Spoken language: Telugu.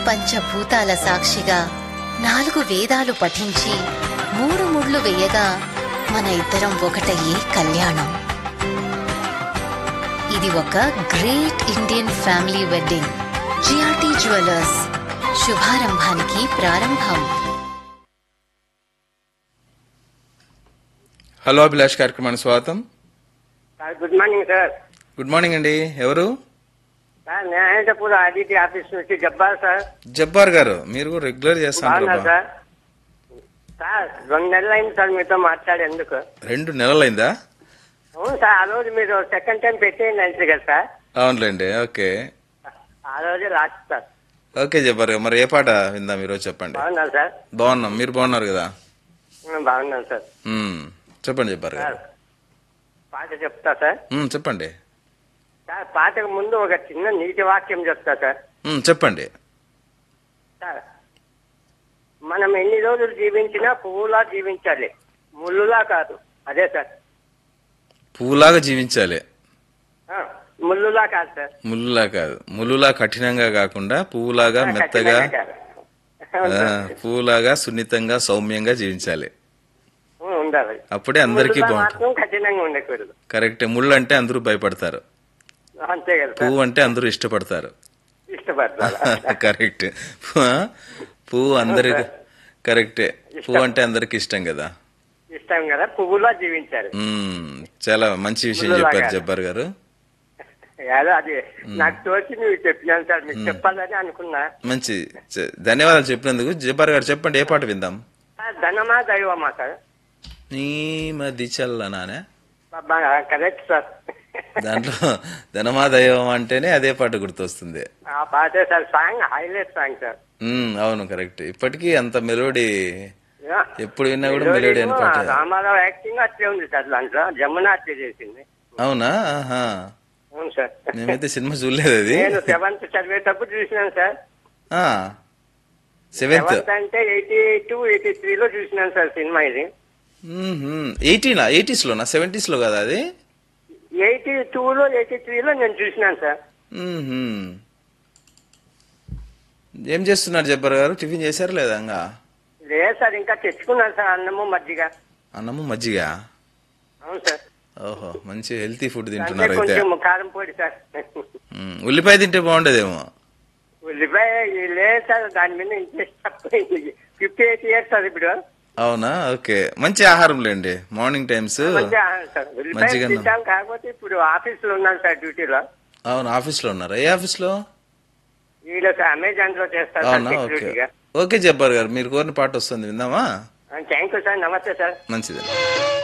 పంచభూతాల సాక్షిగా నాలుగు వేదాలు పఠించి మూడు ముళ్ళు వేయగా మన ఇద్దరం ఒకటయ్యే కళ్యాణం ఇది ఒక great Indian family wedding GRT jewellers శుభారంభానికి ప్రారంభం హలో అభిలాష్ కార్యక్రమానికి స్వాగతం sir good morning sir good morning అండి ఎవరు సార్ నేను అనంతపూర్ ఆర్డీటీ ఆఫీస్ నుంచి జబ్బార్ సార్ జబ్బార్ గారు మీరు కూడా రెగ్యులర్ చేస్తాను బాగున్నా సార్ సార్ రెండు నెలలు అయింది సార్ మీతో మాట్లాడేందుకు రెండు నెలలైందా అవును సార్ ఆ రోజు మీరు సెకండ్ టైం పెట్టేయండి అంటే కదా సార్ అవునులేండి ఓకే ఆ రోజే లాస్ట్ సార్ ఓకే జబ్బార్ గారు మరి ఏ పాట విందాం ఈరోజు చెప్పండి బాగున్నా సార్ బాగున్నాం మీరు బాగున్నారు కదా ఉం, బాగున్నాను సార్ మ్మ్. చెప్పండి జబ్బార్ సార్ గారు పాట చెప్తా సార్ మ్మ్, చెప్పండి సార్ పాటకు ముందు ఒక చిన్న నీతి వాక్యం చెప్తా సార్ మ్మ్, చెప్పండి సార్ మనం ఎన్ని రోజులు జీవించినా పువ్వులా జీవించాలి ముళ్ళులా కాదు అదే సార్ పువ్వులాగా జీవించాలి ఆ, ముళ్ళులా కాదు సార్ ముల్లులా కాదు ముల్లులా కఠినంగా కాకుండా పువ్వులాగా మెత్తగా ఖచ్చితంగా కాదు. అవును ఆ, సార్. పువ్వులాగా సున్నితంగా సౌమ్యంగా జీవించాలి ఉం, ఉండాలి అప్పుడే అందరికీ ముళ్ళులా బాగుంటుంది మాత్రం కఠినంగా ఉండకూడదు కరెక్ట్ ముళ్ళు అంటే అందరూ భయపడతారు అంతే కదా సార్ పువ్వు అంటే అందరూ ఇష్టపడతారు ఇష్టపడతారు కరెక్ట్ పువ్వు అందరికి కరెక్టే పువ్వు అంటే అందరికి ఇష్టం కదా ఇష్టం కదా పువ్వులా జీవించాలి మ్మ్. చాలా మంచి విషయం ముళ్ళులా చెప్పారు కాదు. జబ్బార్ గారు అదే అది నాకు తోచి నువ్వు చెప్పినాను సార్ మీకు చెప్పాలని అనుకున్నా మంచి చ- ధన్యవాదాలు చెప్పినందుకు జబ్బార్ గారు చెప్పండి ఏ పాట విందాం సార్ ధనమా దైవమా సార్ నీ మది చల్లనానే బాబా, కరెక్ట్ సార్ దాంట్లో ధనమా దైవం అంటేనే అదే పాట గుర్తొస్తుంది ఆ పాటే sir song highlight song sir మ్మ్, అవును కరెక్ట్ ఇప్పటికీ అంత మెలోడీ యా. ఎప్పుడు విన్నా కూడా మెలోడీ అని పాట రామారావు యాక్టింగ్ అట్లే ఉంది సార్ దాంట్లో జమున అట్లే చేసింది అవునా ఆహా అవును సార్ మేమైతే సినిమా చూడలేదు అది నేను సెవెంత్ చదివేటప్పుడు చూసినాను సార్ సెవెంత్ సెవెంత్ అంటే ఎయిటీ టూ ఎయిటీ త్రీలో చూసినాను సార్ సినిమా ఇది ఎయిటీనా ఎయిటీస్ లోనా సెవెంటీస్ లో కదా అది ఎయిటీ టూలో ఎయిటీ త్రీలో నేను చూసినాను సార్ మ్మ్హ్మ్. ఏం చేస్తున్నారు జబ్బర్ గారు టిఫిన్ చేశారు లేదా ఇంకా లేదు సార్ ఇంకా తెచ్చుకున్నాను సార్ అన్నము మజ్జిగ అన్నము మజ్జిగ అవును సార్ ఓహో మంచి హెల్తీ ఫుడ్ అంటే తింటున్నారు అయితే కొంచెం కారం పొడి సార్ మ్మ్. ఉల్లిపాయ తింటే బాగుండేదేమో ఉల్లిపాయ లేదు సార్ దాని మీద ఇంట్రెస్ట్ తక్కువైంది ఫిఫ్టీ ఎయిట్ ఇయర్స్ సార్ ఇప్పుడు అవునా ఓకే మంచి ఆహారం లేండి మార్నింగ్ టైమ్స్ మంచి ఆహారం సార్ ఉల్లిపాయ మంచిగా తింటాం కాకపోతే ఇప్పుడు ఆఫీస్ లో ఉన్నాను సార్ డ్యూటీలో అవును ఆఫీస్ లో ఉన్నారా ఏ ఆఫీస్ లో వీళ్ళు అమెజాన్ లో చేస్తారు సార్ అవునా ఓకే సెక్యూరిటీగా ఓకే జబ్బర్ గారు మీరు కోరిన పాట వస్తుంది విందామా థ్యాంక్ యూ సార్ నమస్తే సార్ మంచిది